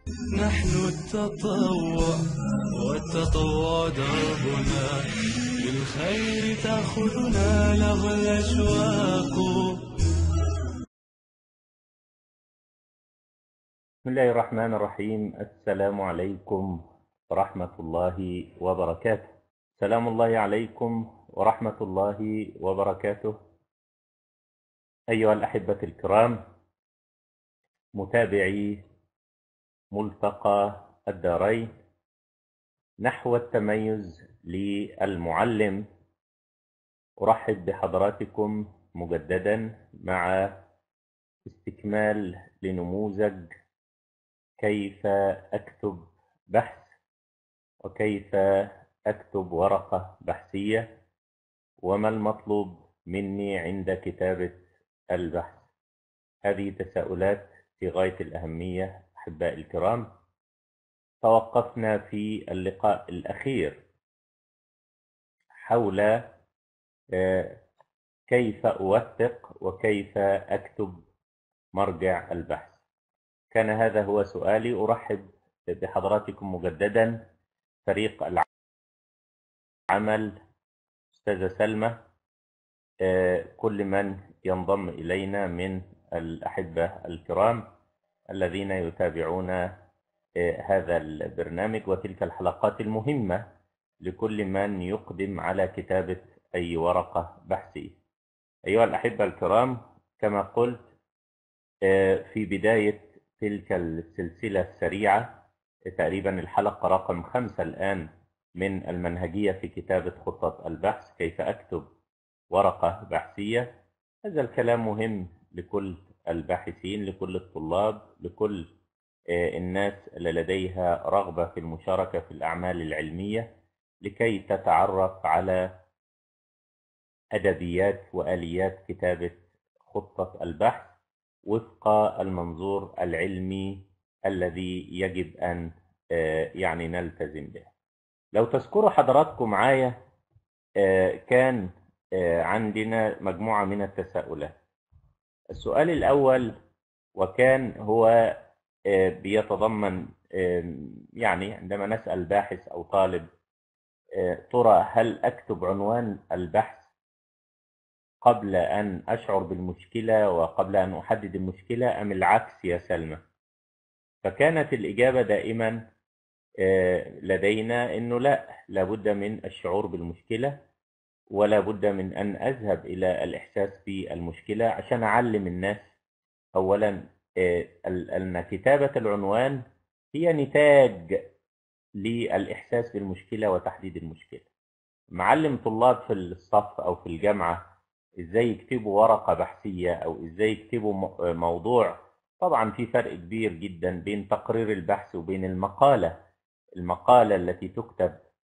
نحن التطوع والتطوع دربنا للخير تأخذنا لغى الأشواق بسم الله الرحمن الرحيم السلام عليكم ورحمة الله وبركاته سلام الله عليكم ورحمة الله وبركاته أيها الأحبة الكرام متابعي ملتقى الدارين نحو التميز للمعلم أرحب بحضراتكم مجددا مع استكمال لنموذج كيف أكتب بحث وكيف أكتب ورقة بحثية وما المطلوب مني عند كتابة البحث هذه تساؤلات في غاية الأهمية أحباء الكرام توقفنا في اللقاء الأخير حول كيف أوثق وكيف أكتب مرجع البحث كان هذا هو سؤالي أرحب بحضراتكم مجددا فريق العمل أستاذة سلمى كل من ينضم إلينا من الأحبة الكرام الذين يتابعون هذا البرنامج وتلك الحلقات المهمة لكل من يقدم على كتابة أي ورقة بحثية أيها الأحبة الكرام كما قلت في بداية تلك السلسلة السريعة تقريبا الحلقة رقم خمسة الآن من المنهجية في كتابة خطة البحث كيف أكتب ورقة بحثية هذا الكلام مهم لكل الباحثين لكل الطلاب لكل الناس اللي لديها رغبة في المشاركة في الأعمال العلمية لكي تتعرف على أدبيات وآليات كتابة خطة البحث وفق المنظور العلمي الذي يجب أن يعني نلتزم به لو تذكروا حضراتكم معايا كان عندنا مجموعة من التساؤلات السؤال الأول وكان هو بيتضمن يعني عندما نسأل باحث أو طالب ترى هل أكتب عنوان البحث قبل أن أشعر بالمشكلة وقبل أن أحدد المشكلة أم العكس يا سلمى فكانت الإجابة دائما لدينا أنه لا لابد من الشعور بالمشكلة ولا بد من أن أذهب إلى الإحساس بالمشكلة عشان أعلم الناس أولا أن كتابة العنوان هي نتاج للإحساس بالمشكلة وتحديد المشكلة معلم طلاب في الصف أو في الجامعة إزاي يكتبوا ورقة بحثية أو إزاي يكتبوا موضوع طبعا في فرق كبير جدا بين تقرير البحث وبين المقالة المقالة التي تكتب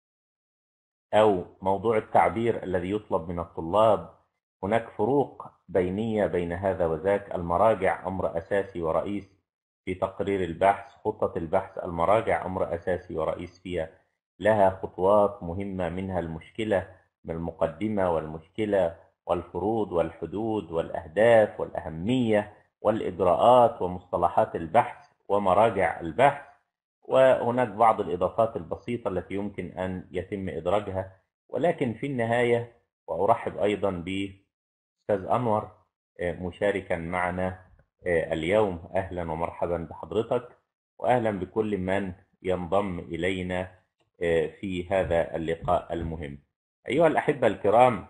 أو موضوع التعبير الذي يطلب من الطلاب هناك فروق بينية بين هذا وذاك المراجع أمر أساسي ورئيس في تقرير البحث خطة البحث المراجع أمر أساسي ورئيس فيها لها خطوات مهمة منها المشكلة من المقدمة والمشكلة والفروض والحدود والأهداف والأهمية والإجراءات ومصطلحات البحث ومراجع البحث وهناك بعض الإضافات البسيطة التي يمكن أن يتم إدراجها ولكن في النهاية وأرحب أيضا بأستاذ أنور مشاركا معنا اليوم أهلا ومرحبا بحضرتك وأهلا بكل من ينضم إلينا في هذا اللقاء المهم أيها الأحبة الكرام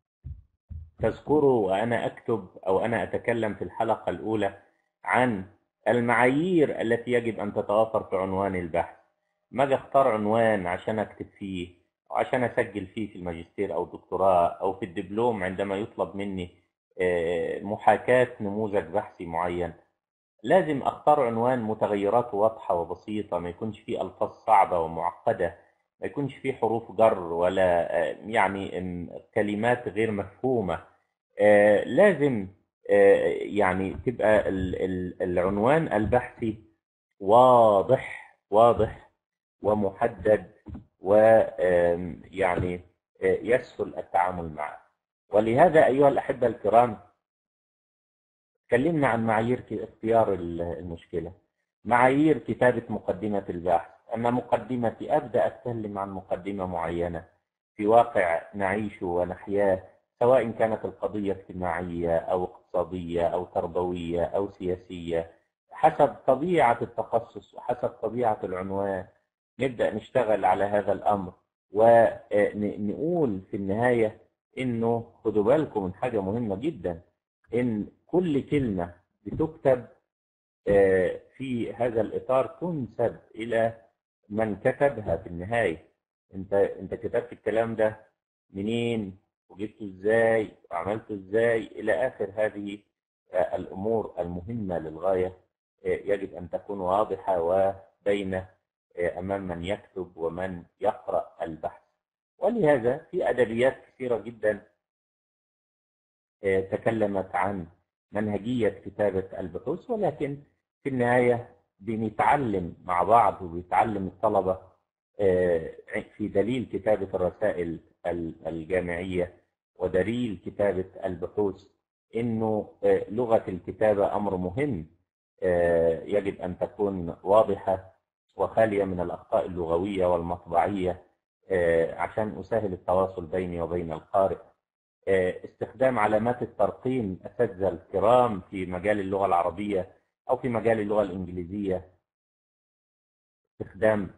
تذكروا وأنا أكتب أو أنا أتكلم في الحلقة الأولى عن المعايير التي يجب أن تتوافر في عنوان البحث ما أجي أختار عنوان عشان أكتب فيه أو عشان أسجل فيه في الماجستير أو الدكتوراه أو في الدبلوم عندما يطلب مني محاكاة نموذج بحثي معين لازم أختار عنوان متغيراته واضحة وبسيطة ما يكونش فيه ألفاظ صعبة ومعقدة ما يكونش فيه حروف جر ولا يعني كلمات غير مفهومة لازم يعني تبقى العنوان البحثي واضح واضح ومحدد ويعني يسهل التعامل معه ولهذا أيها الأحبة الكرام تكلمنا عن معايير اختيار المشكلة معايير كتابة مقدمة البحث أن مقدمتي أبدأ أتكلم عن مقدمة معينة في واقع نعيشه ونحياه سواء كانت القضية اجتماعية أو اقتصادية أو تربوية أو سياسية حسب طبيعة التخصص وحسب طبيعة العنوان نبدأ نشتغل على هذا الأمر ونقول في النهاية إنه خدوا بالكم من حاجة مهمة جدا إن كل كلمة بتكتب آه، في هذا الإطار تنسب إلى من كتبها في النهاية أنت أنت كتبت الكلام ده منين وجبته إزاي وعملته إزاي إلى آخر هذه آه، الأمور المهمة للغاية آه، يجب أن تكون واضحة وبين أمام من يكتب ومن يقرأ البحث ولهذا في أدبيات كثيرة جدا تكلمت عن منهجية كتابة البحوث ولكن في النهاية بنتعلم مع بعض وبيتعلم الطلبة في دليل كتابة الرسائل الجامعية ودليل كتابة البحوث إنه لغة الكتابة أمر مهم يجب أن تكون واضحة وخالية من الأخطاء اللغوية والمطبعية عشان أسهل التواصل بيني وبين القارئ استخدام علامات الترقيم أساتذة الكرام في مجال اللغة العربية أو في مجال اللغة الإنجليزية استخدام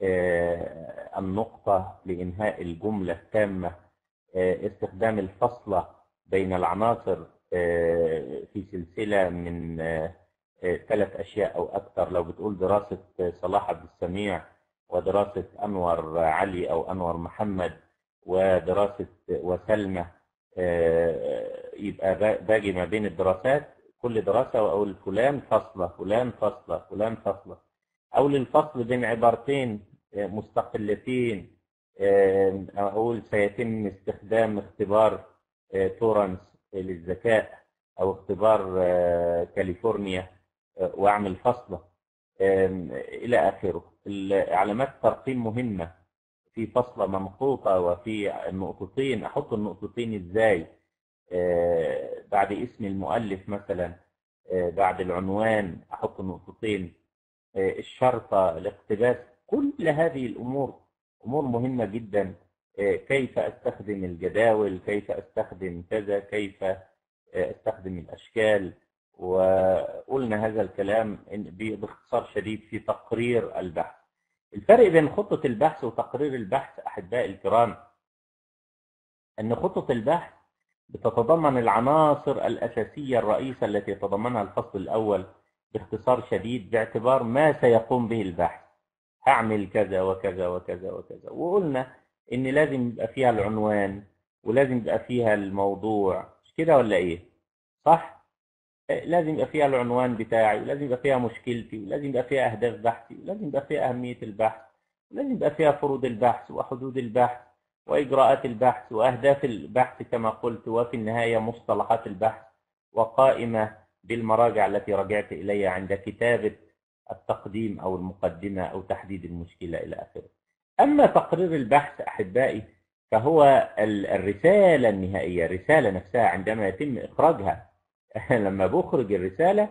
النقطة لإنهاء الجملة التامة استخدام الفصلة بين العناصر في سلسلة من ثلاث أشياء أو أكثر لو بتقول دراسة صلاح عبد السميع ودراسة أنور علي أو أنور محمد ودراسة وسلمى يبقى باجي ما بين الدراسات كل دراسة وأقول فلان فصلة فلان فصلة فلان فصلة أو للفصل بين عبارتين مستقلتين أقول سيتم استخدام اختبار تورنس للذكاء أو اختبار كاليفورنيا وأعمل فصلة إلى آخره علامات الترقيم مهمة في فصلة ممخوطة وفي نقطتين أحط النقطتين إزاي بعد اسم المؤلف مثلا بعد العنوان أحط نقطتين الشرطة الاقتباس كل هذه الأمور أمور مهمة جدا كيف أستخدم الجداول كيف أستخدم كذا كيف أستخدم الأشكال وقلنا هذا الكلام باختصار شديد في تقرير البحث الفرق بين خطة البحث وتقرير البحث أحبائي الكرام أن خطة البحث بتتضمن العناصر الأساسية الرئيسة التي يتضمنها الفصل الأول باختصار شديد باعتبار ما سيقوم به البحث هعمل كذا وكذا وكذا وكذا وقلنا إن لازم يبقى فيها العنوان ولازم يبقى فيها الموضوع مش كده ولا إيه؟ صح؟ لازم يبقى فيها العنوان بتاعي ولازم يبقى فيها مشكلتي ولازم يبقى فيها أهداف بحثي ولازم يبقى فيها أهمية البحث ولازم يبقى فيها فروض البحث وحدود البحث وإجراءات البحث وأهداف البحث كما قلت وفي النهاية مصطلحات البحث وقائمة بالمراجع التي رجعت إليها عند كتابة التقديم أو المقدمة أو تحديد المشكلة إلى آخره أما تقرير البحث أحبائي فهو الرسالة النهائية الرسالة نفسها عندما يتم إخراجها لما بخرج الرسالة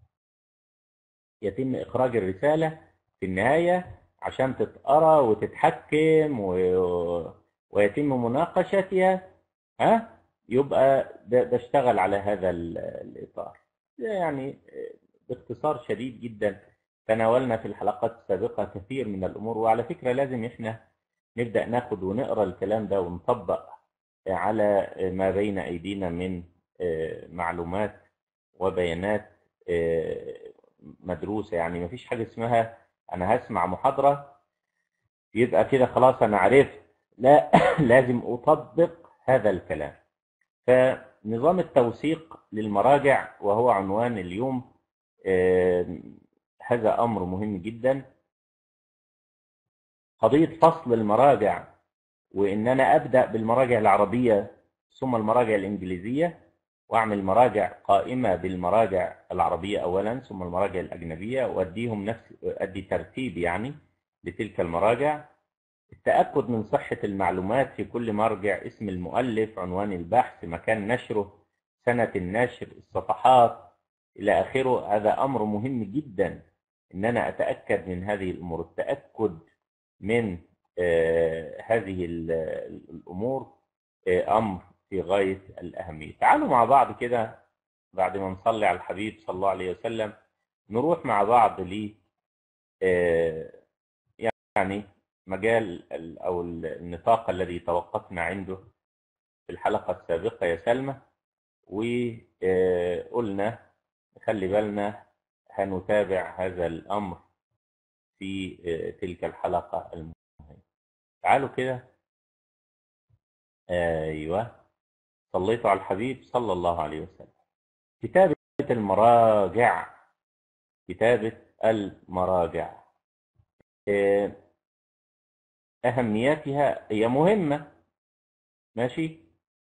يتم إخراج الرسالة في النهاية عشان تتقرأ وتتحكم و... ويتم مناقشتها ها يبقى بشتغل على هذا الإطار يعني باختصار شديد جدا تناولنا في الحلقات السابقة كثير من الأمور وعلى فكرة لازم إحنا نبدأ ناخد ونقرأ الكلام ده ونطبق على ما بين أيدينا من معلومات وبيانات مدروسة يعني مفيش حاجة اسمها أنا هسمع محاضرة يبقى كده خلاص أنا عرفت لا لازم أطبق هذا الكلام فنظام التوثيق للمراجع وهو عنوان اليوم هذا أمر مهم جدا قضية فصل المراجع وإن أنا أبدأ بالمراجع العربية ثم المراجع الإنجليزية وأعمل مراجع قائمة بالمراجع العربية أولا ثم المراجع الأجنبية وأديهم نفس أدي ترتيب يعني لتلك المراجع التأكد من صحة المعلومات في كل مرجع اسم المؤلف عنوان البحث مكان نشره سنة النشر الصفحات إلى آخره هذا أمر مهم جدا ان انا اتاكد من هذه الامور التاكد من آه، هذه ال- الامور آه، امر في غايه الاهميه تعالوا مع بعض كده بعد ما نصلي على الحبيب صلى الله عليه وسلم نروح مع بعض ل آه، يعني مجال ال- او النطاق الذي توقفنا عنده في الحلقه السابقه يا سلمى وقلنا خلي بالنا هنتابع هذا الامر في آه، تلك الحلقه المهمه تعالوا كده ايوه صليتوا على الحبيب صلى الله عليه وسلم كتابه المراجع كتابه المراجع آه، اهميتها هي مهمه ماشي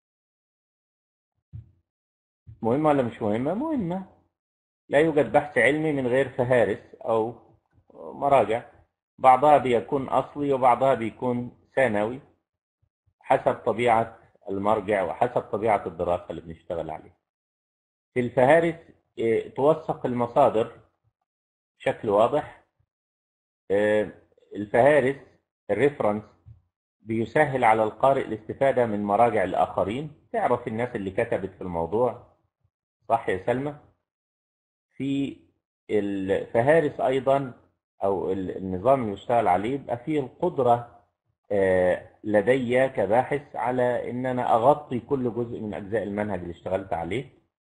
مهمه ولا مش مهمه مهمه لا يوجد بحث علمي من غير فهارس او مراجع بعضها بيكون اصلي وبعضها بيكون ثانوي حسب طبيعه المرجع وحسب طبيعه الدراسه اللي بنشتغل عليها في الفهارس إيه، توثق المصادر بشكل واضح إيه، الفهارس الريفرنس بيسهل على القارئ الاستفادة من مراجع الآخرين تعرف الناس اللي كتبت في الموضوع صح يا سلمى في الفهارس أيضا أو ال- النظام اللي بيشتغل عليه يبقى فيه القدرة آه، لدي كباحث على إن أنا أغطي كل جزء من أجزاء المنهج اللي اشتغلت عليه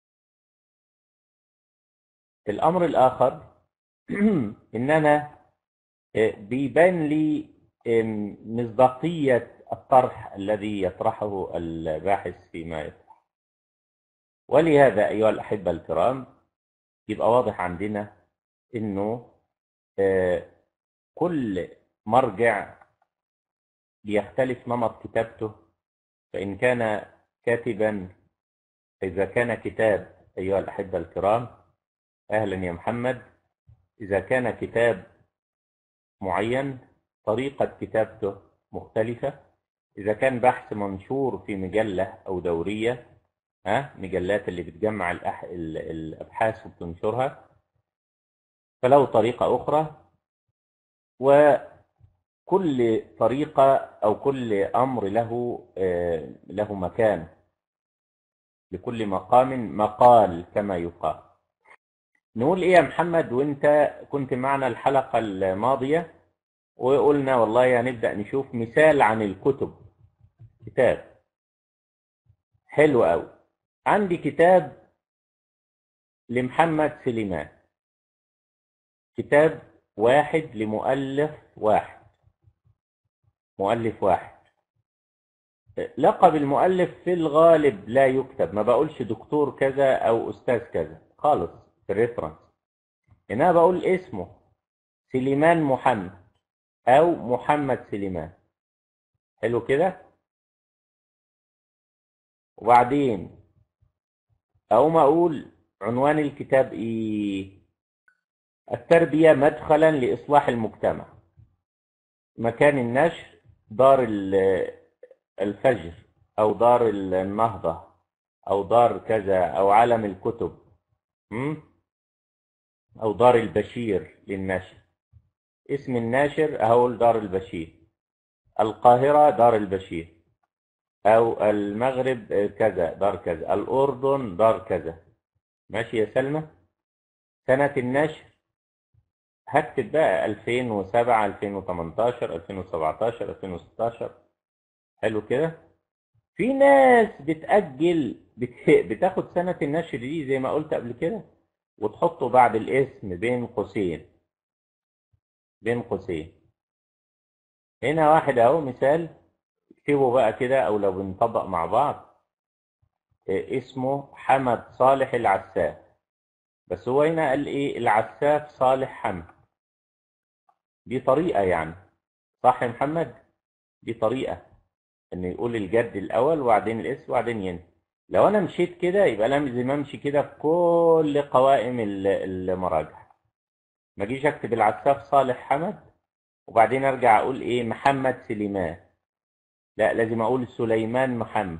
الأمر الآخر إن أنا آه، بيبان لي آم، مصداقية الطرح الذي يطرحه الباحث فيما يطرح ولهذا أيها الأحبة الكرام يبقى واضح عندنا إنه آه، كل مرجع بيختلف نمط كتابته فإن كان كاتبا إذا كان كتاب أيها الأحبة الكرام أهلا يا محمد إذا كان كتاب معين طريقة كتابته مختلفة إذا كان بحث منشور في مجلة أو دورية ها مجلات اللي بتجمع الأح... ال- الأبحاث وبتنشرها فله طريقة أخرى وكل طريقة أو كل أمر له آه، له مكان لكل مقام مقال كما يقال نقول إيه يا محمد وأنت كنت معنا الحلقة الماضية وقلنا والله هنبدأ نشوف مثال عن الكتب كتاب حلو قوي عندي كتاب لمحمد سليمان كتاب واحد لمؤلف واحد مؤلف واحد لقب المؤلف في الغالب لا يكتب ما بقولش دكتور كذا او استاذ كذا خالص في الريفرنس هنا بقول اسمه سليمان محمد او محمد سليمان حلو كده وبعدين اقوم اقول عنوان الكتاب ايه التربية مدخلا لإصلاح المجتمع مكان النشر دار ال- الفجر أو دار النهضة أو دار كذا أو عالم الكتب م? أو دار البشير للنشر اسم الناشر أهو دار البشير القاهرة دار البشير أو المغرب كذا دار كذا الأردن دار كذا ماشي يا سلمى سنة النشر هكتب بقى 2007 2018 2017 2016 حلو كده في ناس بتأجل بت- بتاخد سنة النشر دي زي ما قلت قبل كده وتحطه بعد الاسم بين قوسين بين قوسين هنا واحد اهو مثال اكتبه بقى كده او لو بنطبق مع بعض إيه، اسمه حمد صالح العساف بس هو هنا قال ايه العساف صالح حمد دي طريقة يعني صح يا محمد دي طريقة ان يقول الجد الاول وبعدين الاسم وبعدين ينسى لو انا مشيت كده يبقى لازم امشي كده في كل قوائم ال- المراجع ما اجيش اكتب العساف صالح حمد وبعدين ارجع اقول ايه محمد سليمان لا لازم اقول سليمان محمد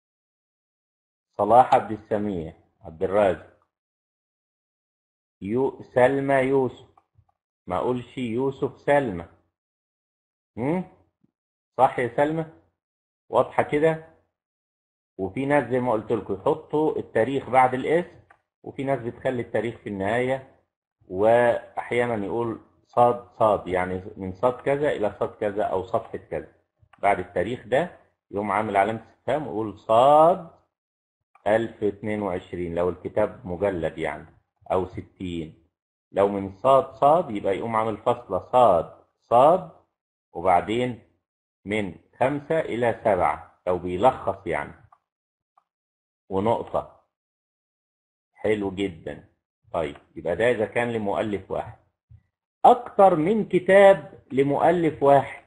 صلاح عبد السميع عبد الرازق يو سلمى يوسف ما اقولش يوسف سلمى هم؟ صح يا سلمى واضحة كده وفي ناس زي ما قلت لكم يحطوا التاريخ بعد الاسم وفي ناس بتخلي التاريخ في النهاية واحيانا يقول صاد صاد يعني من صاد كذا الى صاد كذا او صفحة كذا بعد التاريخ ده يقوم عامل علامة استفهام ويقول صاد 1022 لو الكتاب مجلد يعني او 60 لو من صاد صاد يبقى يقوم عامل فاصلة صاد صاد وبعدين من خمسة إلى سبعة لو بيلخص يعني ونقطة حلو جدا طيب يبقى ده إذا كان لمؤلف واحد أكتر من كتاب لمؤلف واحد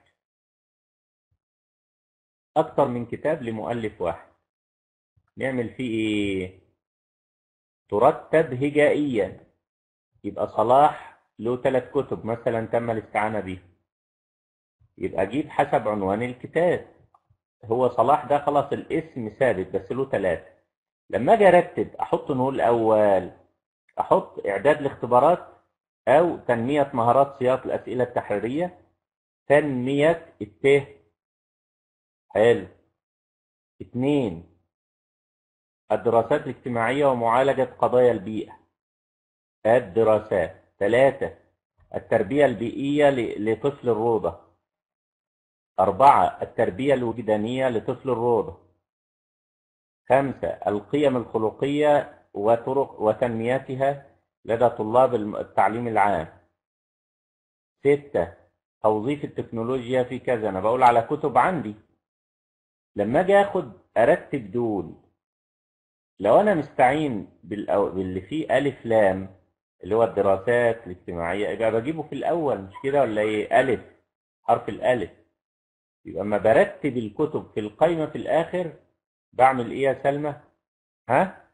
أكتر من كتاب لمؤلف واحد نعمل فيه إيه؟ ترتب هجائيا يبقى صلاح له ثلاث كتب مثلا تم الاستعانة به يبقى أجيب حسب عنوان الكتاب هو صلاح ده خلاص الاسم ثابت بس له ثلاثة لما أجي أرتب أحط نقول الأول أحط إعداد الاختبارات أو تنمية مهارات سياق الأسئلة التحريرية تنمية الته حلو اثنين الدراسات الاجتماعية ومعالجة قضايا البيئة الدراسات ثلاثة التربية البيئية لطفل الروضة أربعة التربية الوجدانية لطفل الروضة خمسة القيم الخلقية وطرق وتنميتها لدى طلاب التعليم العام ستة توظيف التكنولوجيا في كذا أنا بقول على كتب عندي لما أجي أخد أرتب دول لو أنا مستعين بالأو... باللي فيه ألف لام اللي هو الدراسات الاجتماعية يبقى بجيبه في الأول مش كده ولا إيه ألف حرف الألف يبقى اما برتب الكتب في القائمة في الآخر بعمل إيه يا سلمى؟ ها؟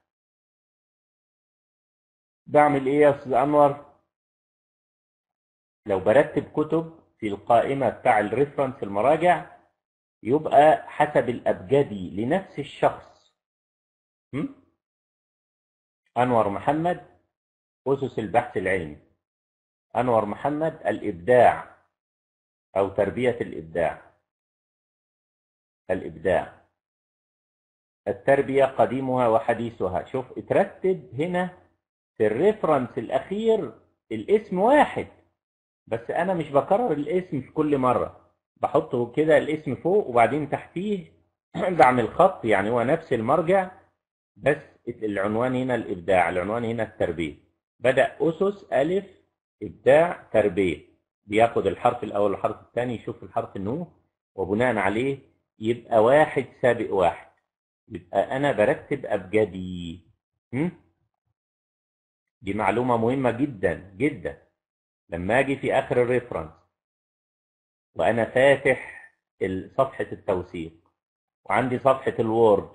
بعمل إيه يا أستاذ أنور؟ لو برتب كتب في القائمة بتاع الريفرنس المراجع يبقى حسب الأبجدي لنفس الشخص هم؟ أنور محمد أسس البحث العلمي أنور محمد الإبداع أو تربية الإبداع الإبداع التربية قديمها وحديثها شوف اترتب هنا في الريفرنس الأخير الاسم واحد بس أنا مش بكرر الاسم في كل مرة بحطه كده الاسم فوق وبعدين تحتيه بعمل خط يعني هو نفس المرجع بس العنوان هنا الإبداع العنوان هنا التربية بدأ أسس ألف إبداع تربية بياخد الحرف الأول والحرف الثاني يشوف الحرف النو وبناء عليه يبقى واحد سابق واحد يبقى أنا برتب أبجدي هم؟ دي معلومة مهمة جدا جدا لما أجي في آخر الريفرنس وأنا فاتح صفحة التوثيق وعندي صفحة الوورد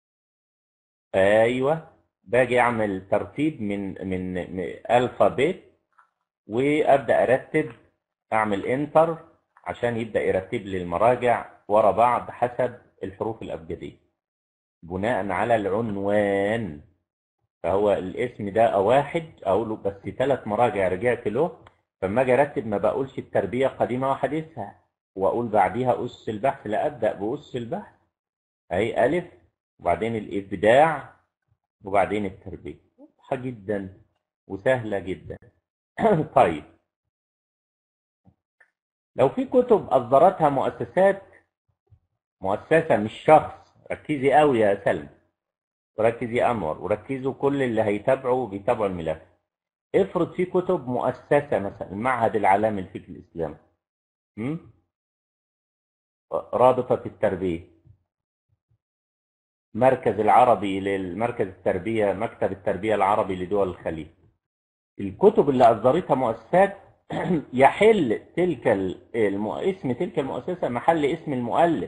أيوه باجي أعمل ترتيب من من, من ألفابيت وأبدأ أرتب أعمل انتر عشان يبدأ يرتب لي المراجع ورا بعض حسب الحروف الأبجدية بناء على العنوان فهو الاسم ده واحد أقوله بس ثلاث مراجع رجعت له فما أجي أرتب ما بقولش التربية قديمة وحديثها وأقول بعديها أس البحث لا أبدأ بأس البحث أهي ألف وبعدين الإبداع وبعدين التربية واضحة جدا وسهلة جدا طيب لو في كتب أصدرتها مؤسسات مؤسسة مش شخص ركزي قوي يا سلمى وركزي يا أنور وركزوا كل اللي هيتابعوا بيتابعوا الملف افرض في كتب مؤسسة مثلا المعهد العالمي للفكر الإسلامي رابطة التربية مركز العربي للمركز التربية مكتب التربية العربي لدول الخليج الكتب اللي أصدرتها مؤسسات يحل تلك الم... اسم تلك المؤسسة محل اسم المؤلف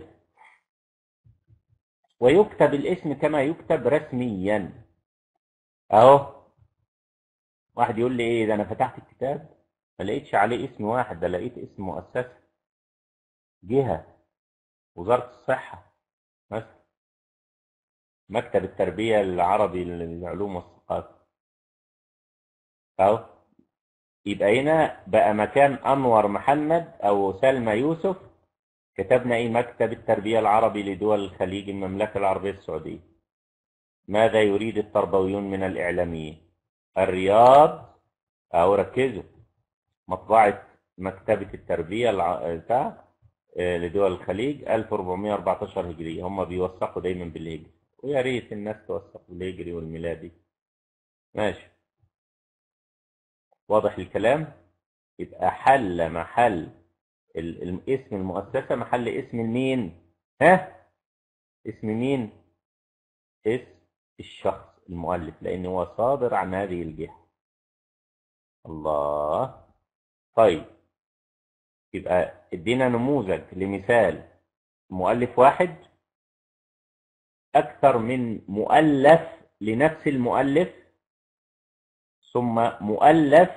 ويكتب الاسم كما يكتب رسميا اهو واحد يقول لي ايه ده انا فتحت الكتاب ما لقيتش عليه اسم واحد ده لقيت اسم مؤسسة جهة وزارة الصحة مثلا مكتب التربية العربي للعلوم والثقافة اهو يبقى هنا بقى مكان أنور محمد أو سلمى يوسف كتبنا إيه مكتب التربية العربي لدول الخليج المملكة العربية السعودية ماذا يريد التربويون من الإعلاميين الرياض أو ركزوا مطبعة مكتبة التربية الع- بتاع آه، لدول الخليج 1414 هجرية هم بيوثقوا دايما بالهجري ويا ريت الناس توثق بالهجري والميلادي ماشي واضح الكلام يبقى حل محل ال- ال- اسم المؤسسة محل اسم مين ها اسم مين اسم الشخص المؤلف لأن هو صادر عن هذه الجهة الله طيب يبقى ادينا نموذج لمثال مؤلف واحد أكثر من مؤلف لنفس المؤلف ثم مؤلف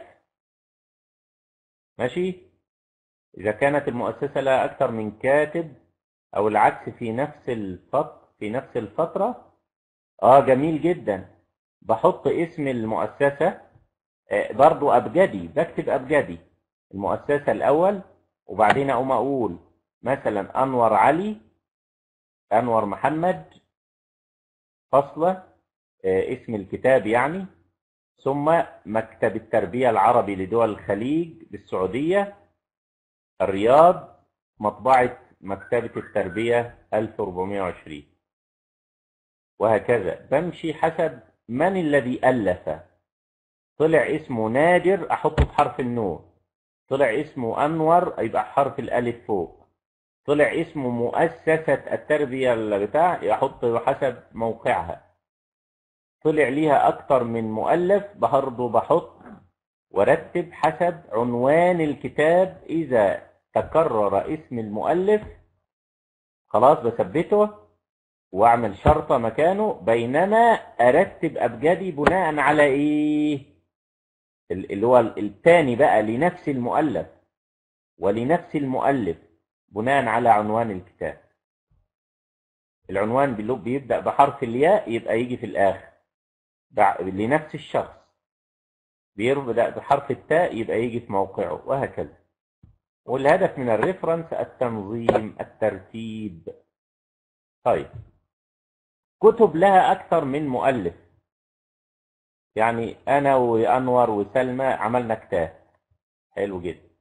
ماشي إذا كانت المؤسسة لها أكثر من كاتب أو العكس في نفس الفترة في نفس الفترة آه جميل جدا بحط اسم المؤسسة آه، برضو أبجدي بكتب أبجدي المؤسسة الأول وبعدين أقوم أقول مثلا أنور علي أنور محمد فصلة آه، اسم الكتاب يعني ثم مكتب التربية العربي لدول الخليج بالسعودية الرياض مطبعة مكتبة التربية 1420 وهكذا بمشي حسب من الذي ألف طلع اسمه نادر أحطه بحرف النون طلع اسمه أنور يبقى حرف الألف فوق طلع اسمه مؤسسة التربية اللي بتاع يحط حسب موقعها طلع ليها أكتر من مؤلف برضه بحط ورتب حسب عنوان الكتاب إذا تكرر اسم المؤلف خلاص بثبته واعمل شرطة مكانه بينما ارتب ابجدي بناء على ايه ال- اللي هو الثاني بقى لنفس المؤلف ولنفس المؤلف بناء على عنوان الكتاب العنوان باللغة بيبدأ بحرف الياء يبقى يجي في الآخر بع- لنفس الشخص بيبدأ بحرف التاء يبقى يجي في موقعه وهكذا والهدف من الريفرنس التنظيم الترتيب طيب كتب لها أكثر من مؤلف يعني أنا وأنور وسلمى عملنا كتاب حلو جدا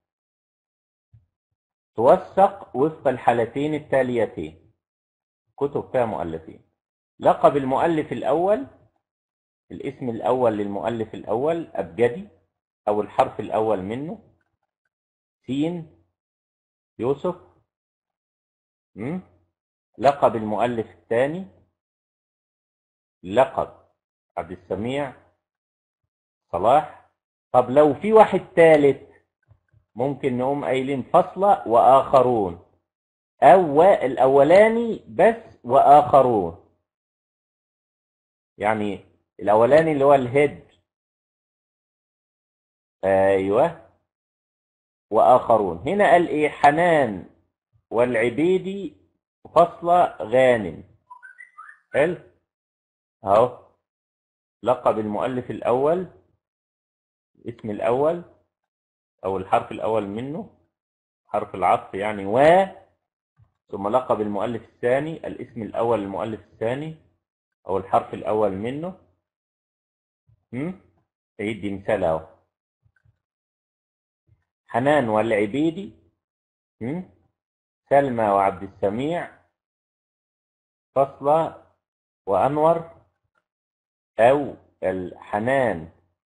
توثق وفق الحالتين التاليتين كتب فيها مؤلفين لقب المؤلف الأول الاسم الأول للمؤلف الأول أبجدي أو الحرف الأول منه سين يوسف م? لقب المؤلف الثاني لقب عبد السميع صلاح طب لو في واحد ثالث ممكن نقوم قايلين فصلة وآخرون أو الأولاني بس وآخرون يعني الأولاني اللي هو الهيد أيوه وآخرون هنا قال إيه حنان والعبيدي فصلة غانم حلو أهو لقب المؤلف الأول اسم الأول أو الحرف الأول منه حرف العطف يعني و ثم لقب المؤلف الثاني الاسم الأول للمؤلف الثاني أو الحرف الأول منه هم؟ يدي مثال أهو حنان والعبيدي هم؟ سلمى وعبد السميع فصلة وأنور أو الحنان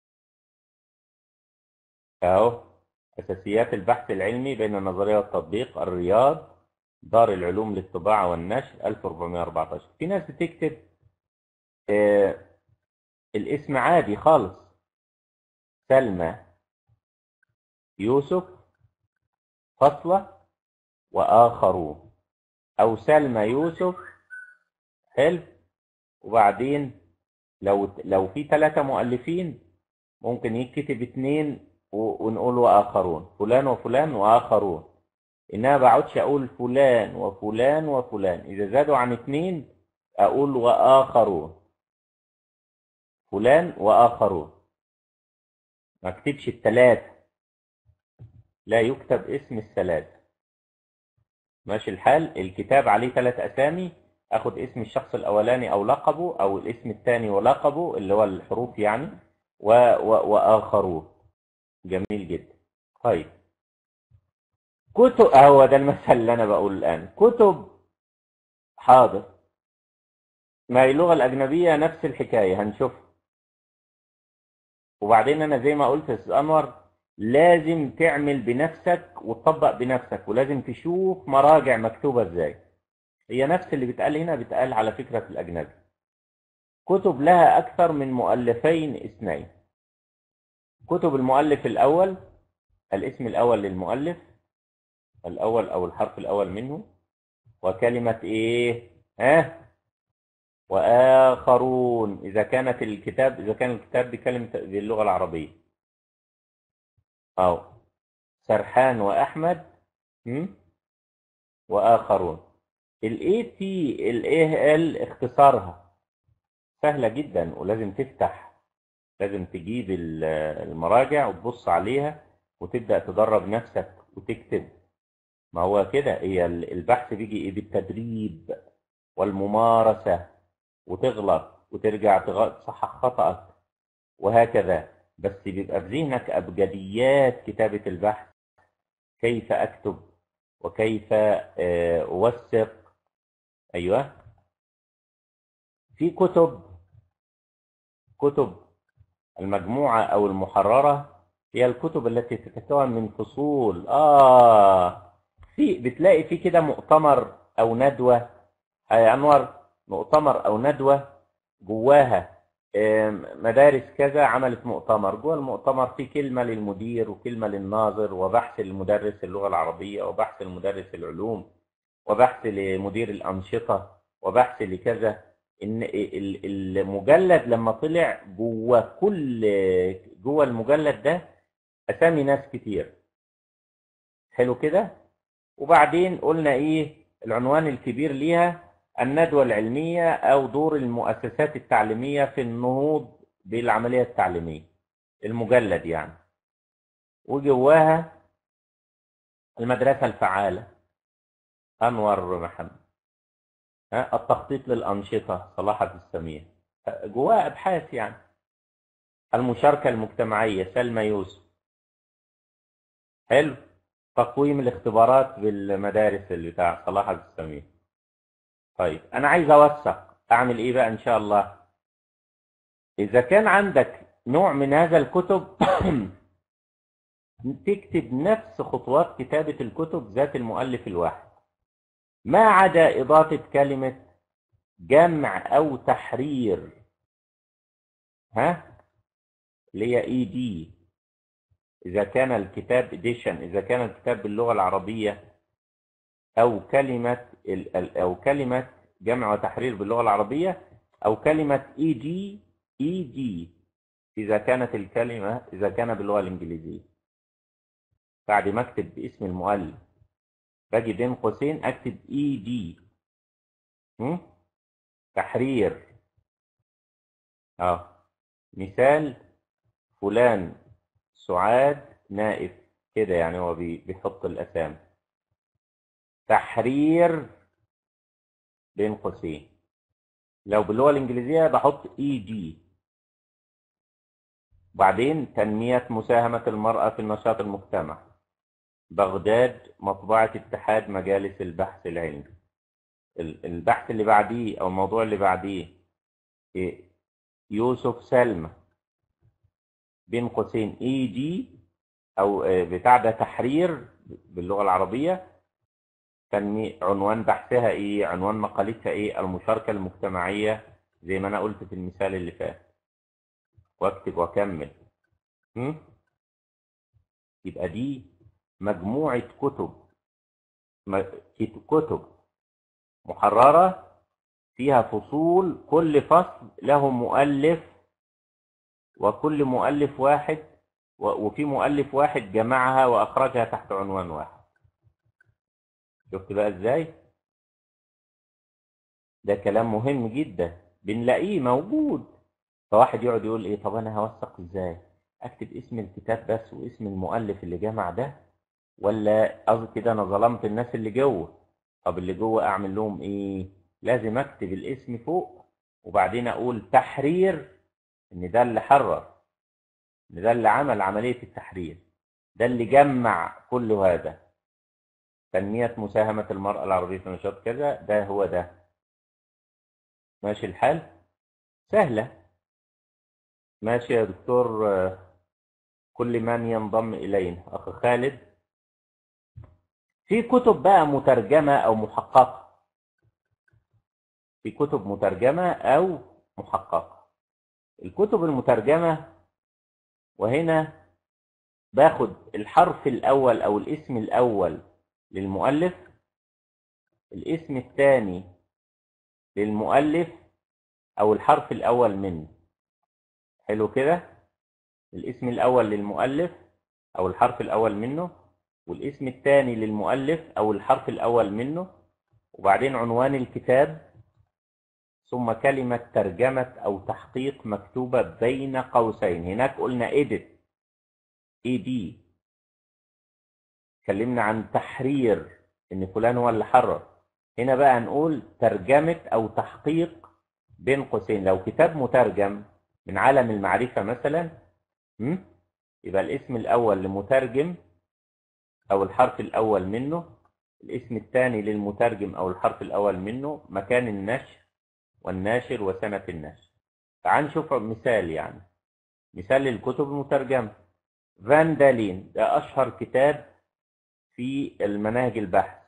أهو أساسيات البحث العلمي بين النظرية والتطبيق الرياض دار العلوم للطباعة والنشر 1414 في ناس بتكتب آه الاسم عادي خالص سلمى يوسف فصلة وآخرون أو سلمى يوسف حلو وبعدين لو لو في ثلاثة مؤلفين ممكن يكتب اثنين و- ونقول وآخرون فلان وفلان وآخرون إنما بقعدش أقول فلان وفلان وفلان إذا زادوا عن اثنين أقول وآخرون فلان وآخرون ما اكتبش الثلاثة لا يكتب اسم الثلاث ماشي الحال الكتاب عليه ثلاث أسامي أخد اسم الشخص الأولاني أو لقبه أو الاسم الثاني ولقبه اللي هو الحروف يعني و... و... وآخرون جميل جدا طيب كتب هو ده المثل اللي أنا بقول الآن كتب حاضر ما هي اللغة الأجنبية نفس الحكاية هنشوفها وبعدين أنا زي ما قلت يا أستاذ أنور لازم تعمل بنفسك وتطبق بنفسك ولازم تشوف مراجع مكتوبة ازاي هي نفس اللي بيتقال هنا بيتقال على فكرة في الأجنبي كتب لها أكثر من مؤلفين اثنين كتب المؤلف الأول الاسم الأول للمؤلف الأول أو الحرف الأول منه وكلمة إيه ها وآخرون إذا كانت الكتاب إذا كان الكتاب بكلمة باللغة العربية أو سرحان وأحمد م? وآخرون الاي تي الاي ال اختصارها سهلة جدا ولازم تفتح لازم تجيب ال- المراجع وتبص عليها وتبدأ تدرب نفسك وتكتب ما هو كده هي ال- البحث بيجي ايه بالتدريب والممارسة وتغلط وترجع تغ- تصحح خطأك وهكذا بس بيبقى في ذهنك أبجديات كتابة البحث كيف أكتب وكيف آه، أوثق أيوه في كتب كتب المجموعة أو المحررة هي الكتب التي تتكون من فصول آه في بتلاقي في كده مؤتمر أو ندوة يا أنور مؤتمر أو ندوة جواها آم، مدارس كذا عملت مؤتمر جوه المؤتمر في كلمة للمدير وكلمة للناظر وبحث لمدرس اللغة العربية وبحث لمدرس العلوم وبحث لمدير الأنشطة وبحث لكذا إن ال- المجلد لما طلع جوه كل جوه المجلد ده أسامي ناس كتير حلو كده وبعدين قلنا إيه العنوان الكبير ليها الندوة العلمية أو دور المؤسسات التعليمية في النهوض بالعملية التعليمية المجلد يعني وجواها المدرسة الفعالة أنور محمد ها التخطيط للأنشطة صلاح عبد السميع جواها أبحاث يعني المشاركة المجتمعية سلمى يوسف حلو تقويم الاختبارات بالمدارس اللي بتاع صلاح عبد السميع طيب انا عايز اوثق اعمل ايه بقى ان شاء الله اذا كان عندك نوع من هذا الكتب تكتب نفس خطوات كتابة الكتب ذات المؤلف الواحد ما عدا إضافة كلمة جمع أو تحرير ها اللي هي اي دي إذا كان الكتاب اديشن إذا كان الكتاب باللغة العربية أو كلمة ال- ال- أو كلمة جمع وتحرير باللغة العربية أو كلمة اي دي اي دي إذا كانت الكلمة إذا كان باللغة الإنجليزية بعد ما أكتب باسم المؤلف باجي بين قوسين أكتب اي دي تحرير اه مثال فلان سعاد نائب كده يعني هو بي- بيحط الأسامي تحرير بين قوسين لو باللغة الإنجليزية بحط اي دي بعدين تنمية مساهمة المرأة في النشاط المجتمع بغداد مطبعة اتحاد مجالس البحث العلمي ال- البحث اللي بعديه أو الموضوع اللي بعديه إيه؟ يوسف سلمى بين قوسين اي دي او آه، بتاع ده تحرير باللغه العربيه تنمي عنوان بحثها ايه عنوان مقالتها ايه المشاركه المجتمعيه زي ما انا قلت في المثال اللي فات واكتب واكمل م? يبقى دي مجموعه كتب م- كت- كتب محرره فيها فصول كل فصل له مؤلف وكل مؤلف واحد و- وفي مؤلف واحد جمعها وأخرجها تحت عنوان واحد شفت بقى ازاي ده كلام مهم جدا بنلاقيه موجود فواحد يقعد يقول ايه طب انا هوثق ازاي اكتب اسم الكتاب بس واسم المؤلف اللي جمع ده ولا قصدي كده انا ظلمت الناس اللي جوه طب اللي جوه اعمل لهم ايه لازم اكتب الاسم فوق وبعدين اقول تحرير ان ده اللي حرر ان ده اللي عمل عملية التحرير ده اللي جمع كل هذا تنمية مساهمة المرأة العربية في نشاط كذا ده هو ده ماشي الحال سهلة ماشي يا دكتور آه، كل من ينضم إلينا أخ خالد في كتب بقى مترجمة أو محققة في كتب مترجمة أو محققة الكتب المترجمة وهنا باخد الحرف الأول أو الاسم الأول للمؤلف الاسم الثاني للمؤلف أو الحرف الأول منه حلو كده الاسم الأول للمؤلف أو الحرف الأول منه والاسم الثاني للمؤلف أو الحرف الأول منه وبعدين عنوان الكتاب ثم كلمة ترجمة أو تحقيق مكتوبة بين قوسين هناك قلنا edit ed اتكلمنا عن تحرير ان فلان هو اللي حرر هنا بقى هنقول ترجمة او تحقيق بين قوسين لو كتاب مترجم من عالم المعرفة مثلا م? يبقى الاسم الاول لمترجم او الحرف الاول منه الاسم الثاني للمترجم او الحرف الاول منه مكان النشر والناشر وسنة النشر تعال نشوف مثال يعني مثال للكتب المترجمة فان دالين ده أشهر كتاب في المناهج البحث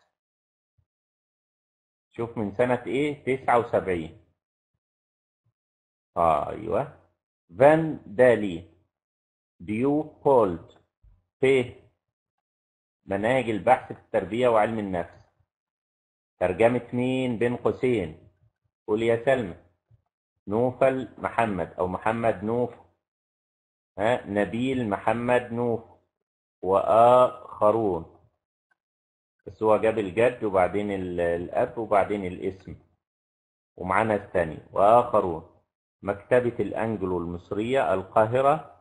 شوف من سنة ايه 79 آه ايوه فان دالين ديو بولد في مناهج البحث في التربية وعلم النفس ترجمة مين بين قوسين قول يا سلمى نوفل محمد او محمد نوف ها نبيل محمد نوف واخرون بس هو جاب الجد وبعدين ال- الاب وبعدين الاسم ومعانا الثاني واخرون مكتبة الانجلو المصرية القاهرة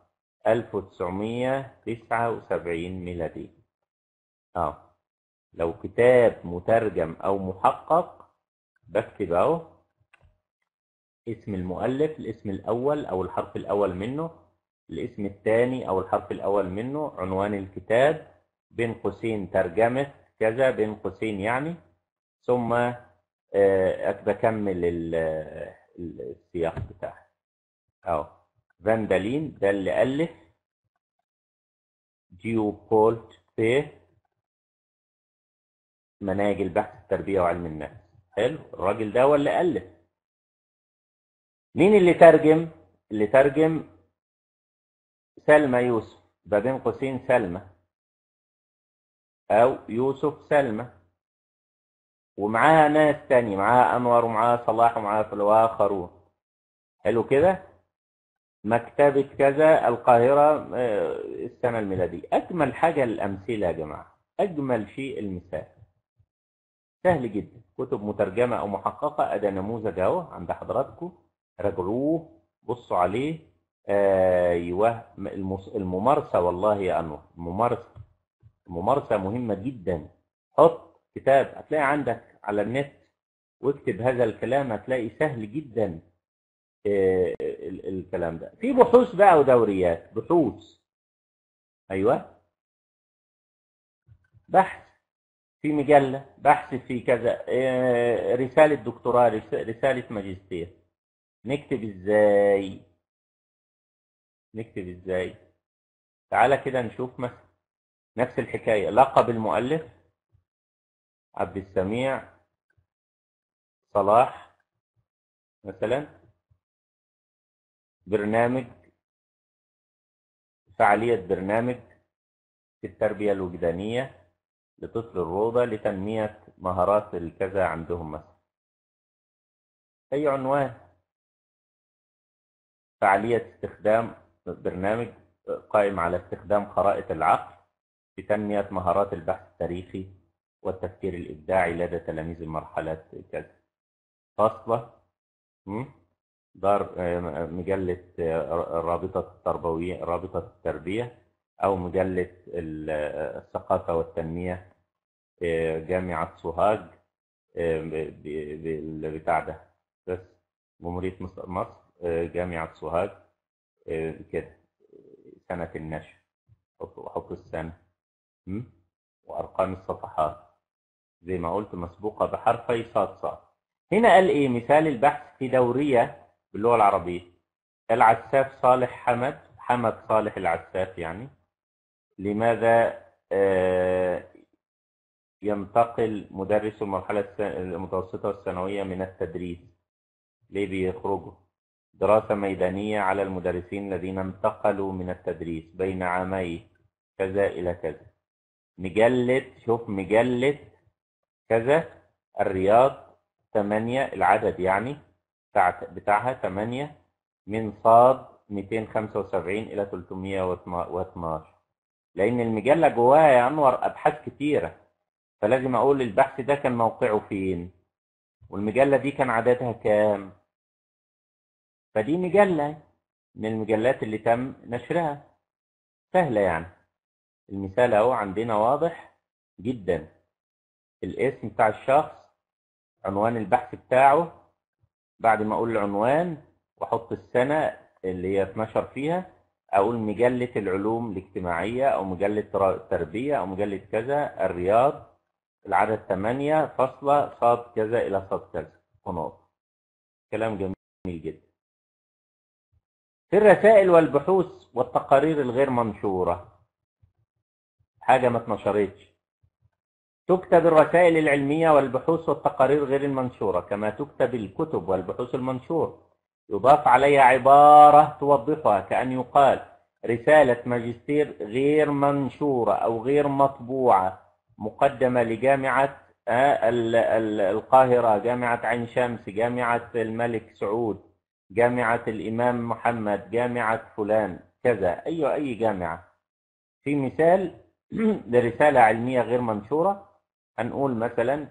1979 ميلادي اه لو كتاب مترجم او محقق بكتب اهو اسم المؤلف الاسم الأول أو الحرف الأول منه الاسم الثاني أو الحرف الأول منه عنوان الكتاب بين قوسين ترجمة كذا بين قوسين يعني ثم آه، بكمل ال- ال- السياق بتاعه أهو فاندالين ده اللي ألف جيوبولت في مناهج البحث التربية وعلم النفس حلو الراجل ده هو اللي ألف مين اللي ترجم اللي ترجم سلمى يوسف ده بين قوسين سلمى او يوسف سلمى ومعاها ناس تاني معاها انور ومعاها صلاح ومعاها فلو واخرون حلو كده مكتبة كذا القاهرة آه، السنة الميلادية أجمل حاجة الأمثلة يا جماعة أجمل شيء المثال سهل جدا كتب مترجمة أو محققة أدا نموذج أهو عند حضراتكم راجعوه بصوا عليه ايوه المس- الممارسه والله يا انور الممارسه الممارسه مهمه جدا حط كتاب هتلاقي عندك على النت واكتب هذا الكلام هتلاقي سهل جدا آه، ال- الكلام ده في بحوث بقى ودوريات بحوث ايوه بحث في مجله بحث في كذا آه، رساله دكتوراه رس- رساله ماجستير نكتب ازاي نكتب ازاي تعالى كده نشوف مثلا نفس الحكاية لقب المؤلف عبد السميع صلاح مثلا برنامج فعالية برنامج في التربية الوجدانية لطفل الروضة لتنمية مهارات الكذا عندهم مثلا أي عنوان فعالية استخدام برنامج قائم على استخدام خرائط العقل في تنمية مهارات البحث التاريخي والتفكير الإبداعي لدى تلاميذ المرحلة كذا فاصلة م? دار آه، مجلة آه، الرابطة التربوية رابطة التربية أو مجلة ال- الثقافة والتنمية آه، جامعة سوهاج آه، ب- ب- بالبتاع ده بس جمهورية مصر مصر آه، جامعة سوهاج آه، كده سنة النشر حط حط السنة م? وأرقام الصفحات زي ما قلت مسبوقة بحرفي صاد صاد هنا قال إيه مثال البحث في دورية باللغة العربية العساف صالح حمد حمد صالح العساف يعني لماذا آه، ينتقل مدرس المرحلة الس- المتوسطة والثانوية من التدريس ليه بيخرجوا دراسة ميدانية على المدرسين الذين انتقلوا من التدريس بين عامي كذا إلى كذا مجلة شوف مجلة كذا الرياض ثمانية العدد يعني بتاع بتاعها ثمانية من صاد 275 إلى 312 لأن المجلة جواها يا أنور أبحاث كتيرة فلازم أقول البحث ده كان موقعه فين والمجلة دي كان عددها كام فدي مجلة من المجلات اللي تم نشرها سهلة يعني المثال اهو عندنا واضح جدا الاسم بتاع الشخص عنوان البحث بتاعه بعد ما اقول العنوان واحط السنة اللي هي اتنشر فيها اقول مجلة العلوم الاجتماعية او مجلة ترا- التربية او مجلة كذا الرياض العدد 8 فاصلة صاد كذا الى صاد كذا ونقطة كلام جميل جدا في الرسائل والبحوث والتقارير الغير منشورة حاجة ما اتنشرتش تكتب الرسائل العلمية والبحوث والتقارير غير المنشورة كما تكتب الكتب والبحوث المنشورة يضاف عليها عبارة توضحها كأن يقال رسالة ماجستير غير منشورة أو غير مطبوعة مقدمة لجامعة آه، ال- ال- القاهرة جامعة عين شمس جامعة الملك سعود جامعة الإمام محمد جامعة فلان كذا أي أي جامعة في مثال لرسالة علمية غير منشورة هنقول مثلا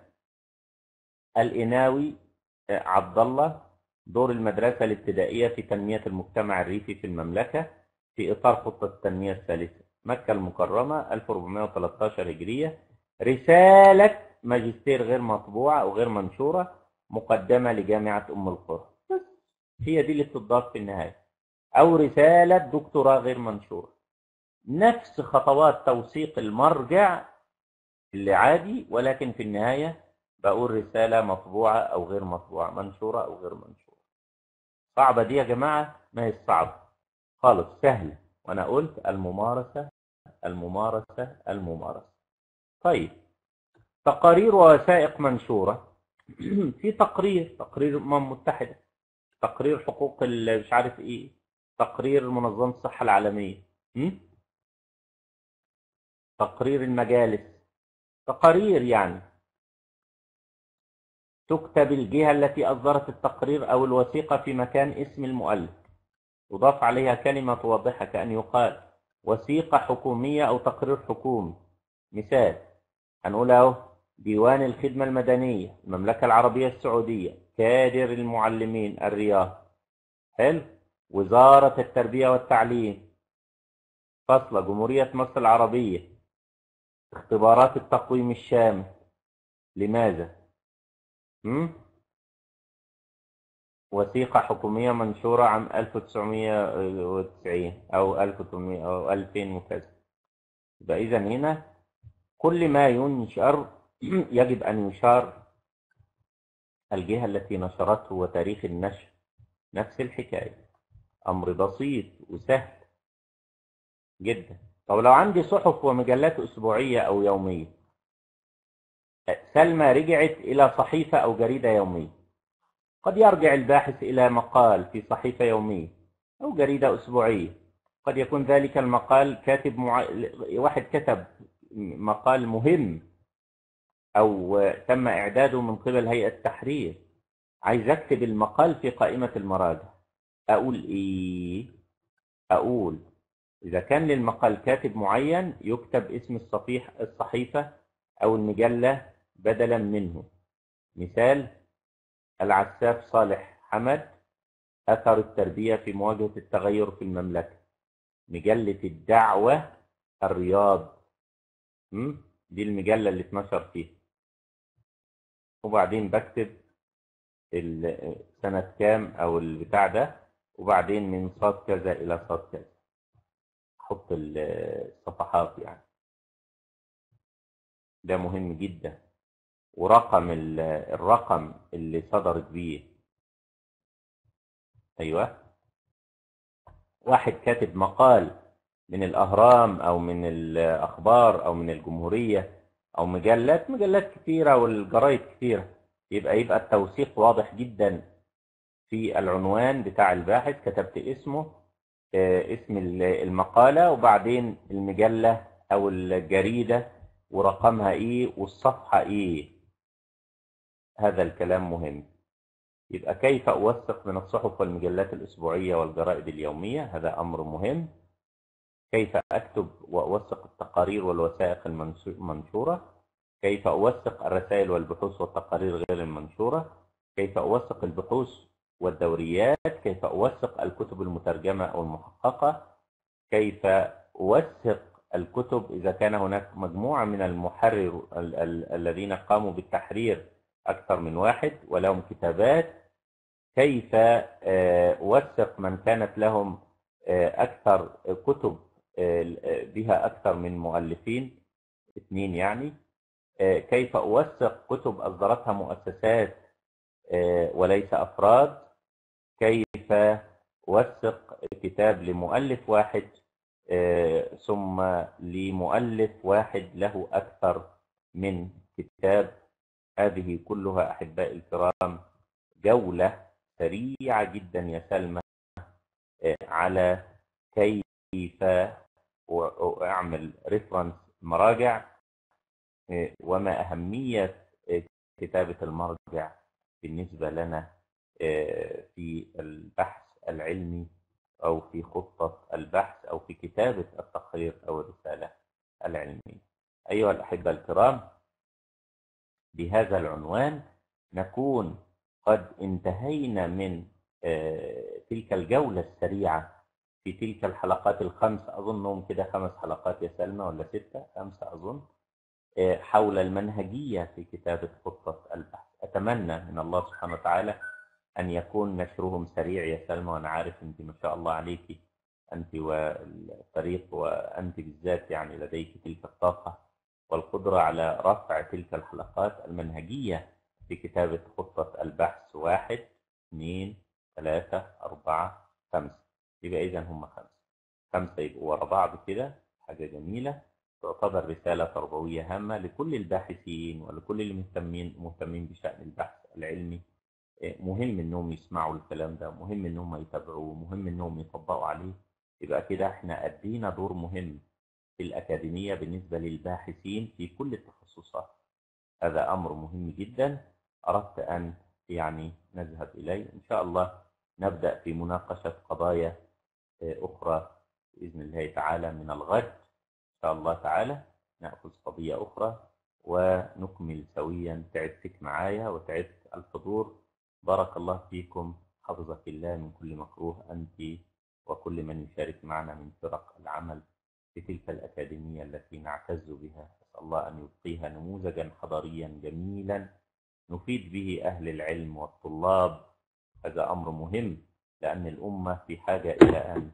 الإناوي آه، عبد الله دور المدرسة الابتدائية في تنمية المجتمع الريفي في المملكة في إطار خطة التنمية الثالثة مكة المكرمة 1413 هجرية رسالة ماجستير غير مطبوعة أو غير منشورة مقدمة لجامعة أم القرى بس هي دي اللي بتضاف في النهاية أو رسالة دكتوراه غير منشورة نفس خطوات توثيق المرجع اللي عادي ولكن في النهاية بقول رسالة مطبوعة أو غير مطبوعة منشورة أو غير منشورة صعبة دي يا جماعة ما هي صعبة خالص سهلة وأنا قلت الممارسة الممارسة الممارسة طيب تقارير ووثائق منشورة في تقرير تقرير الأمم المتحدة تقرير حقوق ال- مش عارف إيه تقرير منظمة الصحة العالمية م? تقرير المجالس تقارير يعني تكتب الجهة التي أصدرت التقرير أو الوثيقة في مكان اسم المؤلف يضاف عليها كلمة توضحها كأن يقال وثيقة حكومية أو تقرير حكومي مثال هنقول أهو ديوان الخدمة المدنية المملكة العربية السعودية كادر المعلمين الرياض حلو وزارة التربية والتعليم فصلة جمهورية مصر العربية اختبارات التقويم الشامل لماذا؟ م? وثيقة حكومية منشورة عام 1990 أو 1800 أو 2000 وكذا يبقى إذا هنا كل ما ينشر يجب أن يشار الجهة التي نشرته وتاريخ النشر نفس الحكاية أمر بسيط وسهل جدا طب لو عندي صحف ومجلات أسبوعية أو يومية سلمى رجعت إلى صحيفة أو جريدة يومية قد يرجع الباحث إلى مقال في صحيفة يومية أو جريدة أسبوعية قد يكون ذلك المقال كاتب مع... واحد كتب مقال مهم أو تم إعداده من قبل هيئة التحرير عايز أكتب المقال في قائمة المراجع أقول إيه؟ أقول إذا كان للمقال كاتب معين يكتب اسم الصفيح الصحيفة أو المجلة بدلا منه مثال العساف صالح حمد أثر التربية في مواجهة التغير في المملكة مجلة الدعوة الرياض م? دي المجلة اللي اتنشر فيها وبعدين بكتب ال- سنة كام أو البتاع ده وبعدين من صاد كذا إلى صاد كذا أحط ال- الصفحات يعني ده مهم جدا ورقم ال- الرقم اللي صدرت بيه أيوه واحد كاتب مقال من الأهرام أو من الأخبار أو من الجمهورية أو مجلات مجلات كثيرة والجرايد كثيرة يبقى يبقى التوثيق واضح جدا في العنوان بتاع الباحث كتبت اسمه آه، اسم ال- المقالة وبعدين المجلة أو الجريدة ورقمها إيه والصفحة إيه هذا الكلام مهم يبقى كيف أوثق من الصحف والمجلات الأسبوعية والجرائد اليومية هذا أمر مهم كيف أكتب وأوثق التقارير والوثائق المنشو- المنشورة كيف أوثق الرسائل والبحوث والتقارير غير المنشورة كيف أوثق البحوث والدوريات كيف أوثق الكتب المترجمة أو المحققة كيف أوثق الكتب إذا كان هناك مجموعة من المحرر ال- ال- الذين قاموا بالتحرير أكثر من واحد ولهم كتابات كيف آه، أوثق من كانت لهم آه، أكثر كتب آه، بها أكثر من مؤلفين اثنين يعني آه، كيف أوثق كتب أصدرتها مؤسسات آه، وليس أفراد كيف أوثق كتاب لمؤلف واحد آه، ثم لمؤلف واحد له أكثر من كتاب هذه كلها أحبائي الكرام جولة سريعة جدا يا سلمى آه، على كيف أ- أعمل ريفرنس مراجع آه، وما أهمية آه، كتابة المرجع بالنسبة لنا آه، في البحث العلمي أو في خطة البحث أو في كتابة التقرير أو الرسالة العلمية أيها الأحبة الكرام بهذا العنوان نكون قد انتهينا من آه، تلك الجولة السريعة في تلك الحلقات الخمس أظنهم كده خمس حلقات يا سلمى ولا ستة خمسة أظن آه، حول المنهجية في كتابة خطة البحث أتمنى من الله سبحانه وتعالى أن يكون نشرهم سريع يا سلمى وأنا عارف أنت ما شاء الله عليك أنت والفريق وأنت بالذات يعني لديك تلك الطاقة والقدرة على رفع تلك الحلقات المنهجية في كتابة خطة البحث واحد اثنين ثلاثة أربعة خمسة يبقى إذا هم خمسة خمسة يبقوا ورا بعض كده حاجة جميلة تعتبر رسالة تربوية هامة لكل الباحثين ولكل المهتمين مهتمين بشأن البحث العلمي إيه، مهم انهم يسمعوا الكلام ده مهم انهم يتابعوه مهم انهم يطبقوا عليه يبقى كده احنا ادينا دور مهم في الأكاديمية بالنسبة للباحثين في كل التخصصات هذا أمر مهم جدا أردت أن يعني نذهب إليه إن شاء الله نبدأ في مناقشة قضايا آه، أخرى بإذن الله تعالى من الغد إن شاء الله تعالى نأخذ قضية أخرى ونكمل سويا تعبتك معايا وتعبت الحضور بارك الله فيكم حفظك الله من كل مكروه أنت وكل من يشارك معنا من فرق العمل في تلك الأكاديمية التي نعتز بها أسأل الله أن يبقيها نموذجا حضاريا جميلا نفيد به أهل العلم والطلاب هذا أمر مهم لأن الأمة في حاجة إلى أن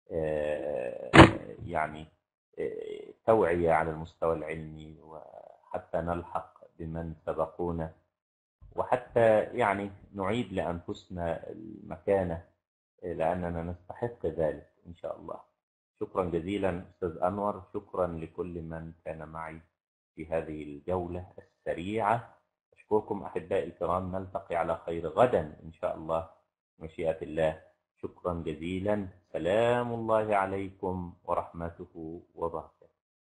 آه، يعني آه، توعية على المستوى العلمي وحتى نلحق بمن سبقونا وحتى يعني نعيد لأنفسنا المكانة آه، لأننا نستحق ذلك إن شاء الله شكرا جزيلا أستاذ أنور شكرا لكل من كان معي في هذه الجولة السريعة أشكركم أحبائي الكرام نلتقي على خير غدا إن شاء الله مشيئة الله شكرا جزيلا سلام الله عليكم ورحمته وبركاته